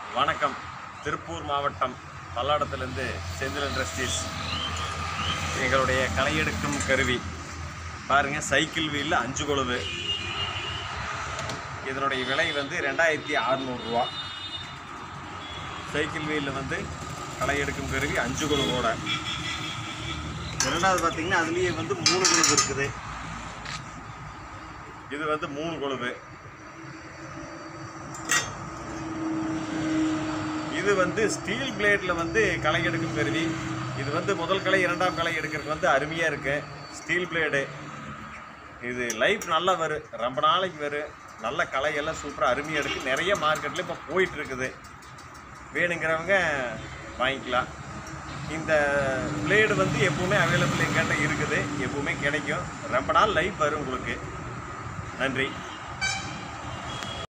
வணக்கம் திருப்பூர் மாவட்டம் பல்லாடத்துலேருந்து செந்தில் இண்டஸ்ட்ரீஸ் எங்களுடைய களை எடுக்கும் கருவி பாருங்கள் சைக்கிள் வீலில் அஞ்சு கொழுவு இதனுடைய விலை வந்து ரெண்டாயிரத்தி அறநூறுரூவா சைக்கிள் வீலில் வந்து களை எடுக்கும் கருவி அஞ்சு கொழுவோட இரண்டாவது பார்த்தீங்கன்னா அதுலேயே வந்து மூணு கொழுவு இருக்குது இது வந்து மூணு கொழுவு இது வந்து ஸ்டீல் பிளேடில் வந்து களை எடுக்கும் கருவி இது வந்து முதல் களை இரண்டாம் களை எடுக்கிறதுக்கு வந்து அருமையாக இருக்கு ஸ்டீல் பிளேடு இது லைஃப் நல்லா வரும் ரொம்ப நாளைக்கு வரும் நல்ல களையெல்லாம் சூப்பராக அருமையாக இருக்குது நிறைய மார்க்கெட்டில் இப்போ போயிட்டு இருக்குது வேணுங்கிறவங்க வாங்கிக்கலாம் இந்த பிளேடு வந்து எப்பவுமே அவைலபிள் எங்கிட்ட இருக்குது எப்பவுமே கிடைக்கும் ரொம்ப நாள் லைஃப் வரும் உங்களுக்கு நன்றி